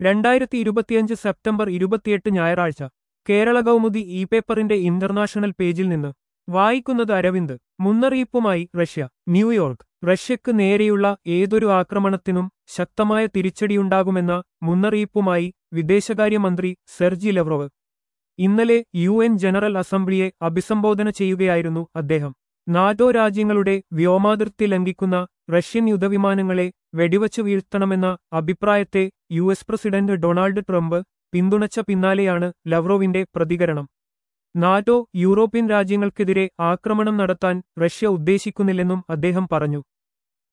രണ്ടായിരത്തി ഇരുപത്തിയഞ്ച് സെപ്റ്റംബർ ഇരുപത്തിയെട്ട് ഞായറാഴ്ച കേരള കൗമുദി ഇ പേപ്പറിന്റെ ഇന്റർനാഷണൽ പേജിൽ നിന്ന് വായിക്കുന്നത് അരവിന്ദ് മുന്നറിയിപ്പുമായി റഷ്യ ന്യൂയോർക്ക് റഷ്യക്ക് നേരെയുള്ള ഏതൊരു ആക്രമണത്തിനും ശക്തമായ തിരിച്ചടിയുണ്ടാകുമെന്ന മുന്നറിയിപ്പുമായി വിദേശകാര്യമന്ത്രി സെർജി ലവ്റോവ് ഇന്നലെ യു എൻ ജനറൽ അസംബ്ലിയെ അഭിസംബോധന ചെയ്യുകയായിരുന്നു അദ്ദേഹം നാറ്റോ രാജ്യങ്ങളുടെ വ്യോമാതിർത്തി ലംഘിക്കുന്ന റഷ്യൻ യുദ്ധവിമാനങ്ങളെ വെടിവച്ചു വീഴ്ത്തണമെന്ന അഭിപ്രായത്തെ U S president Donald Trump പിന്തുണച്ച പിന്നാലെയാണ് ലവ്റോവിന്റെ പ്രതികരണം നാറ്റോ യൂറോപ്യൻ രാജ്യങ്ങൾക്കെതിരെ ആക്രമണം നടത്താൻ റഷ്യ ഉദ്ദേശിക്കുന്നില്ലെന്നും അദ്ദേഹം പറഞ്ഞു